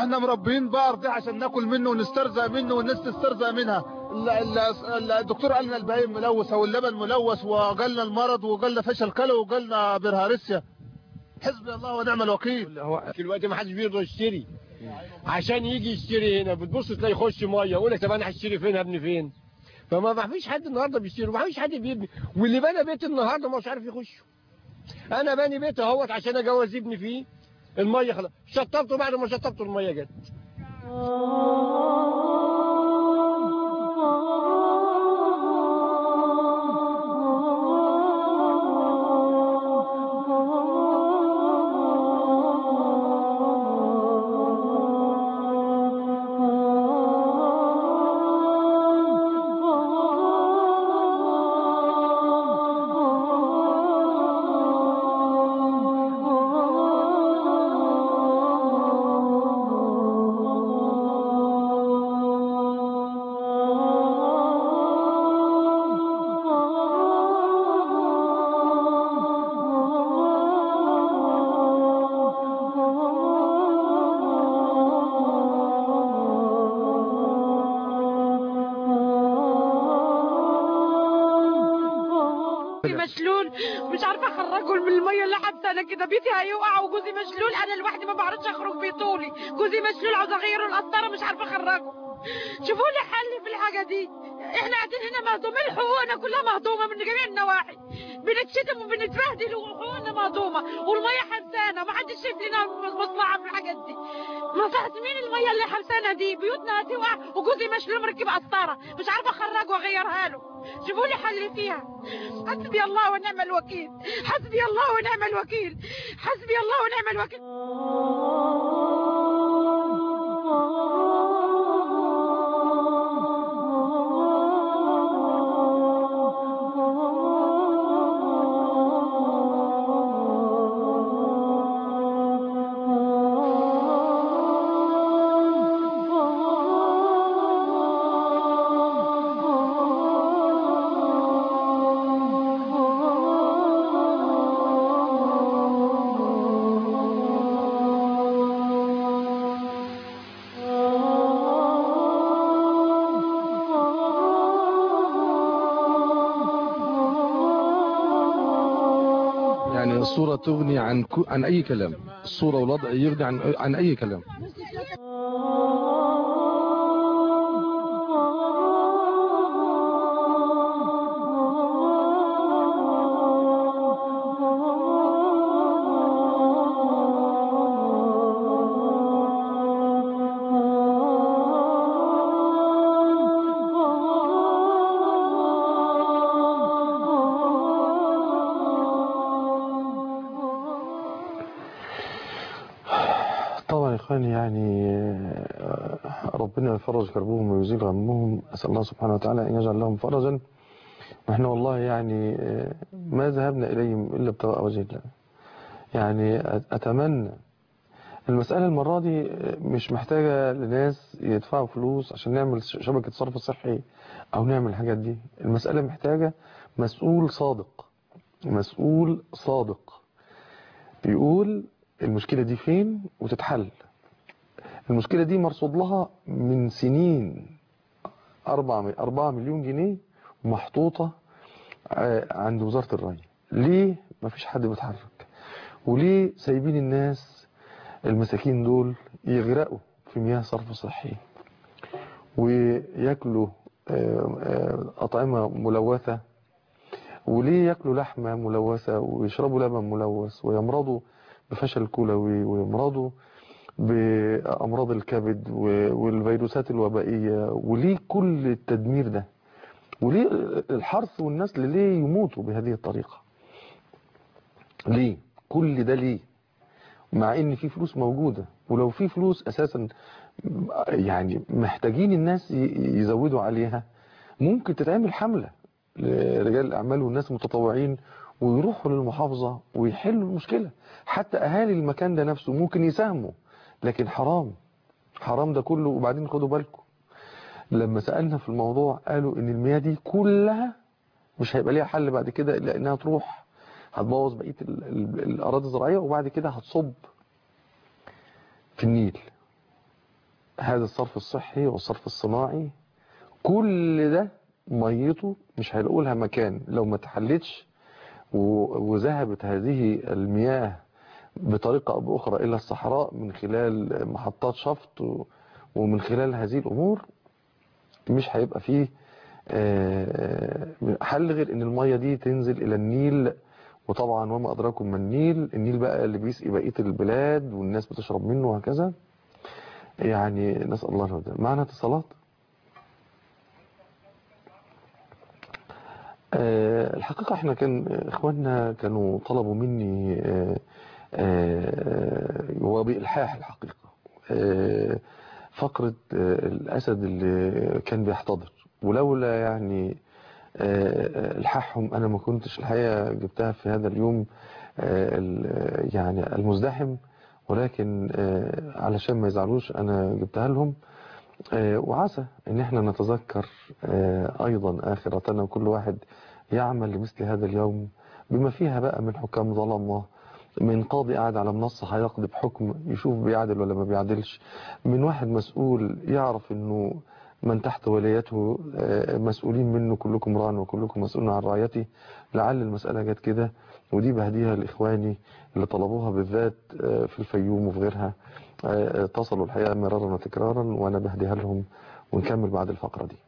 احنا مربيين بقر دي عشان ناكل منه ونسترزق منه والناس تسترزق منها ال- ال- ال- الدكتور قال لنا البهايم ملوثه واللبن ملوث وقالنا المرض وقالنا فشل كلى وقالنا برهارسيا حسبي الله ونعم الوكيل دلوقتي ما حدش بيرضى يشتري عشان يجي يشتري هنا بتبص تلاقي يخش ميه يقول لك طب انا هشتري فين ابني فين فما ما فيش حد النهارده بيشتري ما فيش حد بيبني واللي بنى بيت النهارده مش عارف يخش انا باني بيت اهوت عشان اجوز ابني فيه الميه خلاص شطبته بعد ما شطبته الميه جت جوزي مشلول مش عارفه اخرجه من الميه اللي حبسانه كده بيتي هيقع وجوزي مشلول انا لوحدي ما بعرفش اخرج بطولي جوزي مشلول عاوز اغيره القطاره مش عارفه اخرجه شوفوا لي حل في الحاجه دي احنا قاعدين هنا مهضومين حقوقنا كلها مهضومه من جميع النواحي بنتشتم وبنتبهدل وحقوقنا مهضومه والميه حبسانه ما حدش شايف لنا مصلحه في الحاجات دي مصلحه مين الميه اللي حبسانه دي بيوتنا هتقع وجوزي مشلول مركب قطاره مش عارفه اخرجه واغيرها له شوفوا لي حل فيها حسبي الله ونعم الوكيل حسبي الله ونعم الوكيل حسبي الله ونعم الوكيل يعني الصورة تغني عن كو- عن أي كلام الصورة والوضع يغني عن عن أي كلام طبعا يا اخواني يعني آه، ربنا يفرج كربهم ويزيل غمهم اسال الله سبحانه وتعالى ان يجعل لهم فرجا واحنا والله يعني آه، ما ذهبنا اليهم الا ابتغاء وجه الله يعني أت- اتمنى المسألة المرة دي آه، مش محتاجة لناس يدفعوا فلوس عشان نعمل ش- شبكة صرف صحي أو نعمل الحاجات دي المسألة محتاجة مسؤول صادق مسؤول صادق يقول المشكلة دي فين وتتحل المشكلة دي مرصود لها من سنين أربعة, أربعة مليون جنيه محطوطة آه، عند وزارة الري ليه مفيش حد بيتحرك وليه سايبين الناس المساكين دول يغرقوا في مياه صرف صحي وياكلوا آه، آه، أطعمة ملوثة وليه ياكلوا لحمة ملوثة ويشربوا لبن ملوث ويمرضوا بفشل كلوي ويمرضوا بأمراض الكبد و- والفيروسات الوبائية وليه كل التدمير ده وليه الحرث والنسل ليه يموتوا بهذه الطريقة ليه كل ده ليه مع ان في فلوس موجودة ولو في فلوس اساسا يعني محتاجين الناس ي- يزودوا عليها ممكن تتعمل حملة لرجال الاعمال والناس المتطوعين ويروحوا للمحافظة ويحلوا المشكلة حتى اهالي المكان ده نفسه ممكن يساهموا لكن حرام حرام ده كله وبعدين خدوا بالكم لما سألنا في الموضوع قالوا ان المياه دي كلها مش هيبقى ليها حل بعد كده الا انها تروح هتبوظ بقية ال- ال- الاراضي الزراعية وبعد كده هتصب في النيل هذا الصرف الصحي والصرف الصناعي كل ده ميته مش هيلاقوا لها مكان لو ما تحلتش و- وذهبت هذه المياه بطريقة أو بأخرى إلى الصحراء من خلال محطات شفط و- ومن خلال هذه الأمور مش هيبقى فيه آه، حل غير ان المية دي تنزل الى النيل وطبعا وما ادراكم ما النيل النيل بقى اللي بيسقي بقية البلاد والناس بتشرب منه وهكذا يعني نسأل الله الهدى معنا اتصالات آه، الحقيقة احنا كان اخواننا كانوا طلبوا مني آه، آه، وبإلحاح الحقيقة آه، فقرة آه، الأسد اللي كان بيحتضر ولولا يعني آه، الحاحهم أنا ما كنتش الحقيقة جبتها في هذا اليوم آه، ال- يعني المزدحم ولكن آه، علشان ما يزعلوش أنا جبتها لهم آه، وعسى ان احنا نتذكر آه، ايضا اخرتنا وكل واحد يعمل لمثل هذا اليوم بما فيها بقى من حكام ظلمه من قاضي قاعد على منصة هيقضي بحكم يشوف بيعدل ولا ما بيعدلش من واحد مسؤول يعرف انه من تحت ولايته آه، مسؤولين منه كلكم راع وكلكم مسؤول عن رعيته لعل المسألة جت كده ودي بهديها لإخواني اللي طلبوها بالذات آه، في الفيوم وفي غيرها آه، اتصلوا الحقيقة مرارا وتكرارا وأنا بهديها لهم ونكمل بعد الفقرة دي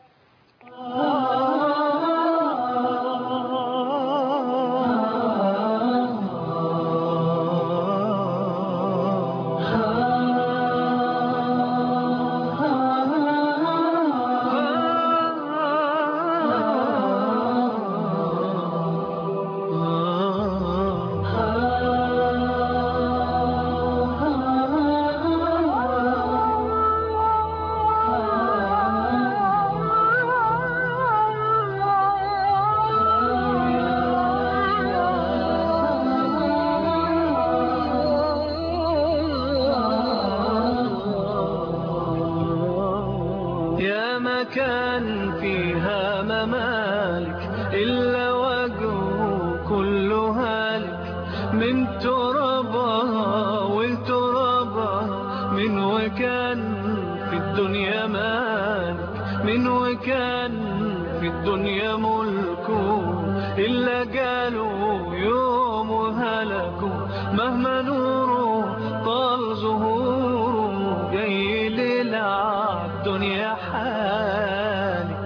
يا مكان فيها ممالك إلا وجهه كله هالك من ترابها والترابها من وكان في الدنيا مالك من وكان في الدنيا ملكه إلا قالوا يوم هلكوا مهما نوره طال ظهوره جاي للعب الدنيا حالك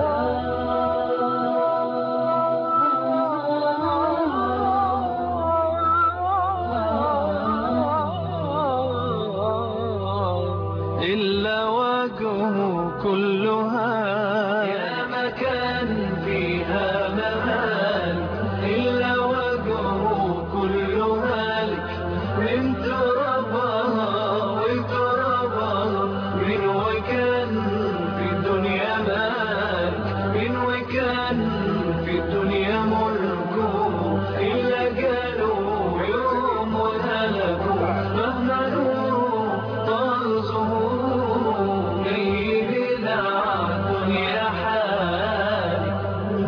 إلا وجهه كلها يا مكان فيها ممال إلا وجهه كلها لك من ترابها وترابها من وكان في الدنيا مالك من وكان في الدنيا ملكه إلا قالوا يوم هلكوا مهما نوره طال ظهوره جاي لنا الدنيا حالك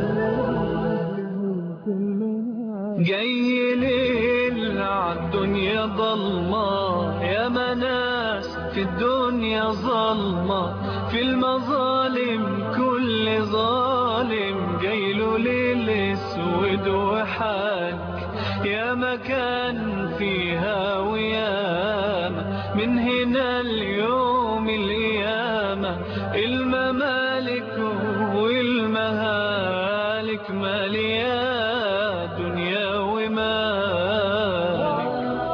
جاي ليل عالدنيا ضلمة يا مناس في الدنيا ظلمة في المظالم كل ظالم جاي له ليل اسود وحالك يا مكان فيها وياما من هنا اليوم القيامة الممالك والمهالك مالية دنيا ومالك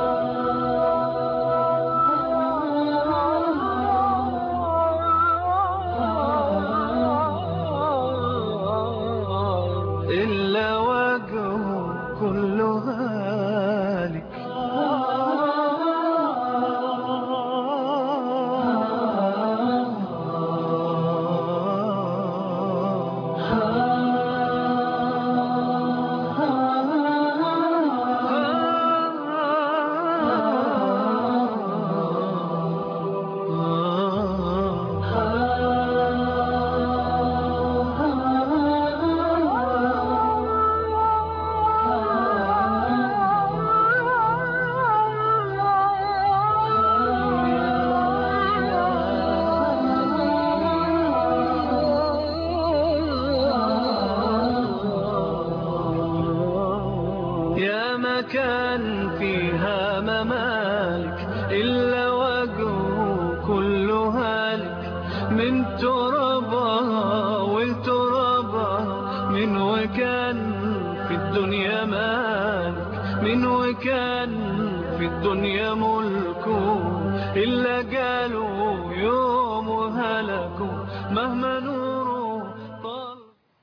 إلا وجهه كله هالك فيها ممالك إلا وجهه كله هالك من ترابها ولترابها من وكان في الدنيا مالك من وكان في الدنيا ملكه إلا قالوا يوم هلكوا مهما نوره طال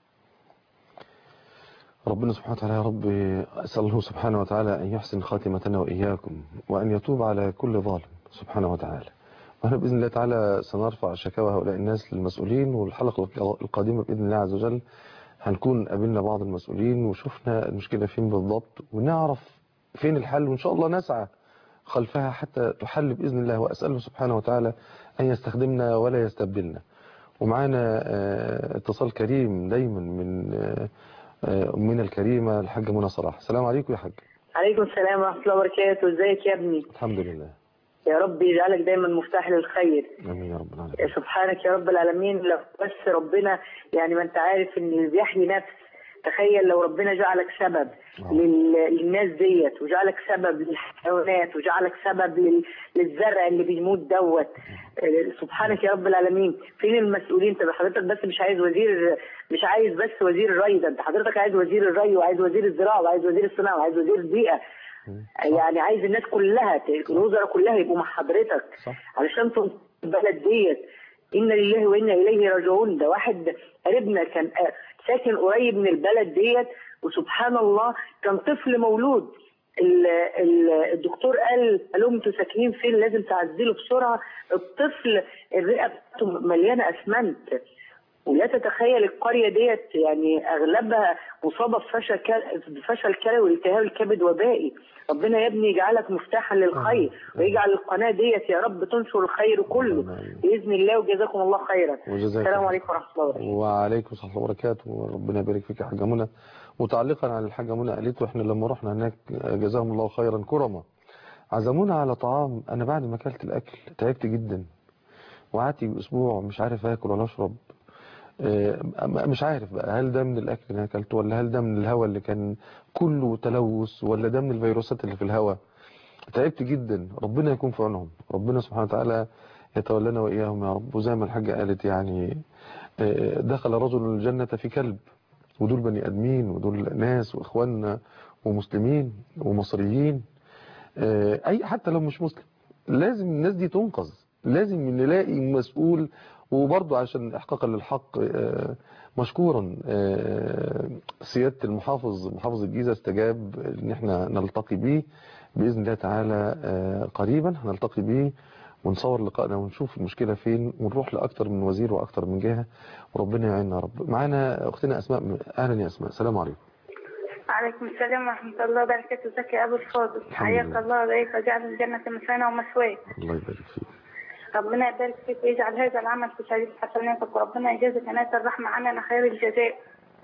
ربنا سبحانه وتعالى يا رب أسأل الله سبحانه وتعالى أن يحسن خاتمتنا وإياكم وأن يتوب على كل ظالم سبحانه وتعالى وأنا بإذن الله تعالى سنرفع شكاوى هؤلاء الناس للمسؤولين والحلقة القادمة بإذن الله عز وجل هنكون قابلنا بعض المسؤولين وشفنا المشكلة فين بالضبط ونعرف فين الحل وإن شاء الله نسعى خلفها حتى تحل بإذن الله وأسأله سبحانه وتعالى أن يستخدمنا ولا يستبدلنا ومعانا آه، اتصال كريم دايما من آه، آه، أمنا الكريمة الحاجة منى صلاح السلام عليكم يا حاج عليكم السلام ورحمة الله وبركاته ازيك يا ابني الحمد لله يا رب يجعلك دايما مفتاح للخير آمين يا رب العالمين سبحانك يا رب العالمين لو بس ربنا يعني ما انت عارف ان اللي بيحيي نفس تخيل لو ربنا جعلك سبب لل- للناس ديت وجعلك سبب للحيوانات وجعلك سبب لل- للزرع اللي بيموت دوت آه، سبحانك يا رب العالمين فين المسؤولين طب حضرتك بس مش عايز وزير مش عايز بس وزير الري ده انت حضرتك عايز وزير الري وعايز وزير الزراعه وعايز وزير الصناعه وعايز وزير البيئه يعني عايز الناس كلها ت- الوزراء كلها يبقوا مع حضرتك علشان تنقذ البلد ديت انا لله وانا اليه راجعون ده واحد قريبنا كان آه، ساكن قريب من البلد ديت وسبحان الله كان طفل مولود ال- ال- الدكتور قال قال لهم انتوا ساكنين فين لازم تعزلوا بسرعه الطفل الرئه بتاعته مليانه اسمنت ولا تتخيل القريه ديت يعني اغلبها مصابه بفشل كل- بفشل كلوي والتهاب الكبد وبائي ربنا يا ابني يجعلك مفتاحا للخير ويجعل القناه ديت يا رب تنشر الخير كله باذن الله وجزاكم الله خيرا وجزاك السلام الله. عليكم ورحمه الله وبركاته وعليكم السلام ورحمة الله وبركاته وربنا يبارك فيك يا حاجة منى متعلقا على الحاجة منى قالته احنا لما رحنا هناك جزاهم الله خيرا كرما عزمونا على طعام انا بعد ما اكلت الاكل تعبت جدا وقعدت اسبوع مش عارف اكل ولا اشرب آه، مش عارف بقى هل ده من الاكل اللي انا اكلته ولا هل ده من الهواء اللي كان كله تلوث ولا ده من الفيروسات اللي في الهواء تعبت جدا ربنا يكون في عونهم ربنا سبحانه وتعالى يتولانا واياهم يا رب وزي ما الحاجة قالت يعني آه، دخل رجل الجنة في كلب ودول بني ادمين ودول ناس واخواننا ومسلمين ومصريين آه، اي حتى لو مش مسلم لازم الناس دي تنقذ لازم نلاقي مسؤول وبرضه عشان احقاقا للحق آه، مشكورا آه، سيادة المحافظ محافظ الجيزة استجاب ان احنا نلتقي بيه بإذن الله تعالى آه، قريبا هنلتقي بيه ونصور لقائنا ونشوف المشكلة فين ونروح لأكتر من وزير وأكتر من جهة وربنا يعيننا يا رب معانا أختنا أسماء أهلا يا أسماء السلام عليكم وعليكم السلام ورحمة الله وبركاته ازيك يا أبو الفاضل الحمد حياك لله. الله وبارك وجعل الجنة مثوانا ومثواك الله يبارك فيك ربنا يبارك فيك ويجعل هذا العمل في سبيل حسناتك وربنا يجازك ناس الرحمة عننا خير الجزاء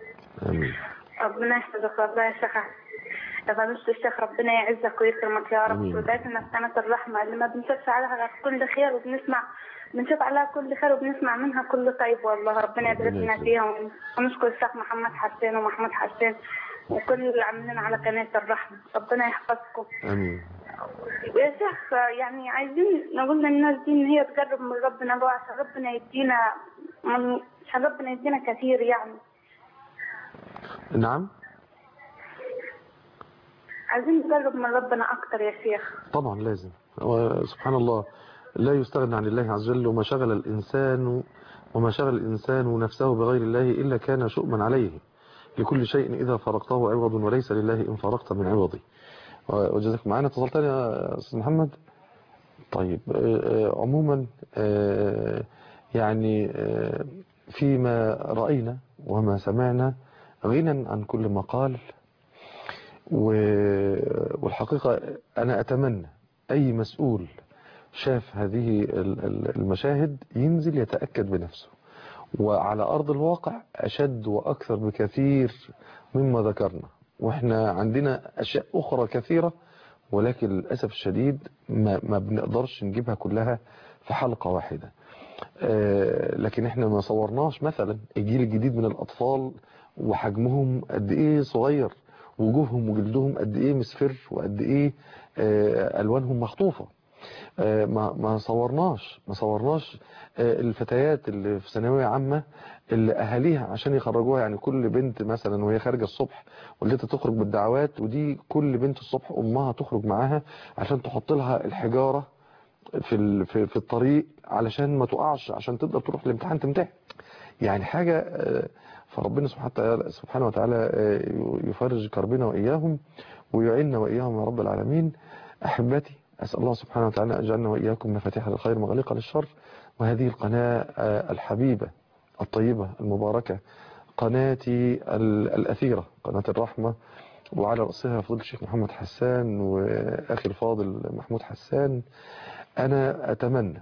آمين ربنا يحفظك والله يا شيخ يا فضيلة الشيخ ربنا يعزك ويكرمك يا رب آمين. وذاتنا في سنة الرحمة اللي ما بنشوفش عليها كل خير وبنسمع بنشوف عليها كل خير وبنسمع منها كل طيب والله ربنا يبارك ربنا لنا يكرمك. فيها ونشكر الشيخ محمد حسين ومحمود حسين وكل اللي عاملين على قناة الرحمة ربنا يحفظكم آمين يا شيخ يعني عايزين نقول للناس دي ان هي تقرب من ربنا بقى عشان ربنا يدينا من- عشان ربنا يدينا كثير يعني نعم عايزين نقرب من ربنا اكتر يا شيخ طبعا لازم سبحان الله لا يستغنى عن الله عز وجل وما شغل الإنسان وما شغل الإنسان نفسه بغير الله إلا كان شؤما عليه لكل شيء إذا فرقته عوض وليس لله إن فرقت من عوضه وجزاك معانا اتصلت تاني يا أستاذ محمد طيب آه، آه، عموما آه، يعني آه، فيما رأينا وما سمعنا غنى عن كل ما قال و- والحقيقة أنا أتمنى أي مسؤول شاف هذه ال- ال- المشاهد ينزل يتأكد بنفسه وعلى أرض الواقع أشد وأكثر بكثير مما ذكرنا وإحنا عندنا أشياء أخرى كثيرة ولكن للأسف الشديد ما, ما بنقدرش نجيبها كلها في حلقة واحدة آه، لكن احنا ما صورناش مثلا الجيل الجديد من الأطفال وحجمهم قد إيه صغير وجوههم وجلدهم قد إيه مصفر وقد إيه آه، ألوانهم مخطوفة آه، ما ما صورناش ما صورناش آه، الفتيات اللي في ثانويه عامه اللي اهاليها عشان يخرجوها يعني كل بنت مثلا وهي خارجه الصبح والدتها تخرج بالدعوات ودي كل بنت الصبح امها تخرج معاها عشان تحط لها الحجاره في ال- في في الطريق علشان ما تقعش عشان تقدر تروح الامتحان تمتحن يعني حاجه آه، فربنا سبحانه وتعالى سبحانه وتعالى آه، يفرج كربنا واياهم ويعيننا واياهم يا رب العالمين احبتي أسأل الله سبحانه وتعالى أن يجعلنا وإياكم مفاتيح للخير مغالقة للشر وهذه القناة آه، الحبيبة الطيبة المباركة قناتي ال- الأثيرة قناة الرحمة وعلى رأسها فضيلة الشيخ محمد حسان وأخي الفاضل محمود حسان أنا أتمنى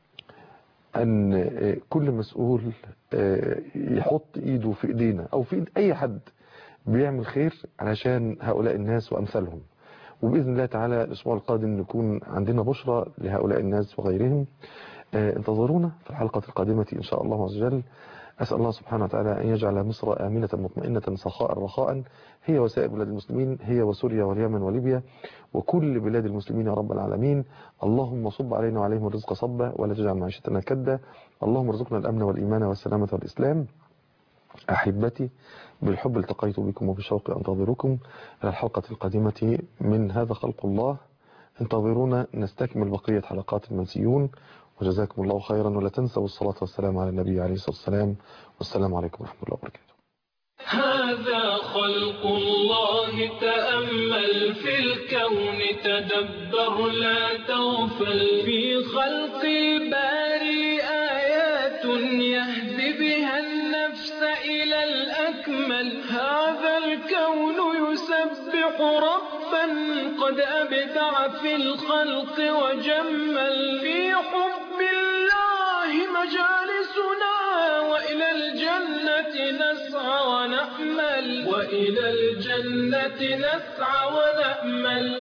أن آه، كل مسؤول آه، يحط إيده في إيدينا أو في إيد أي حد بيعمل خير علشان هؤلاء الناس وأمثالهم وبإذن الله تعالى الأسبوع القادم نكون عندنا بشرى لهؤلاء الناس وغيرهم آه، انتظرونا في الحلقة القادمة إن شاء الله عز وجل أسأل الله سبحانه وتعالى أن يجعل مصر آمنة مطمئنة سخاء رخاء هي وسائر بلاد المسلمين هي وسوريا واليمن وليبيا وكل بلاد المسلمين يا رب العالمين اللهم صب علينا وعليهم الرزق صبا ولا تجعل معيشتنا كدا اللهم ارزقنا الأمن والإيمان والسلامة والإسلام أحبتي بالحب التقيت بكم وبشوق أنتظركم إلى الحلقة القادمة من هذا خلق الله انتظرونا نستكمل بقية حلقات المنسيون وجزاكم الله خيرا ولا تنسوا الصلاة والسلام على النبي عليه الصلاة والسلام والسلام عليكم ورحمة الله وبركاته هذا خلق الله تأمل في الكون تدبر لا تغفل في خلق الباري آيات يهدي بها النفس إلى الأكمل هذا الكون يسبح ربا قد أبدع في الخلق وجمل في حب الله مجالسنا وإلى الجنة نسعى ونأمل وإلى الجنة نسعى ونأمل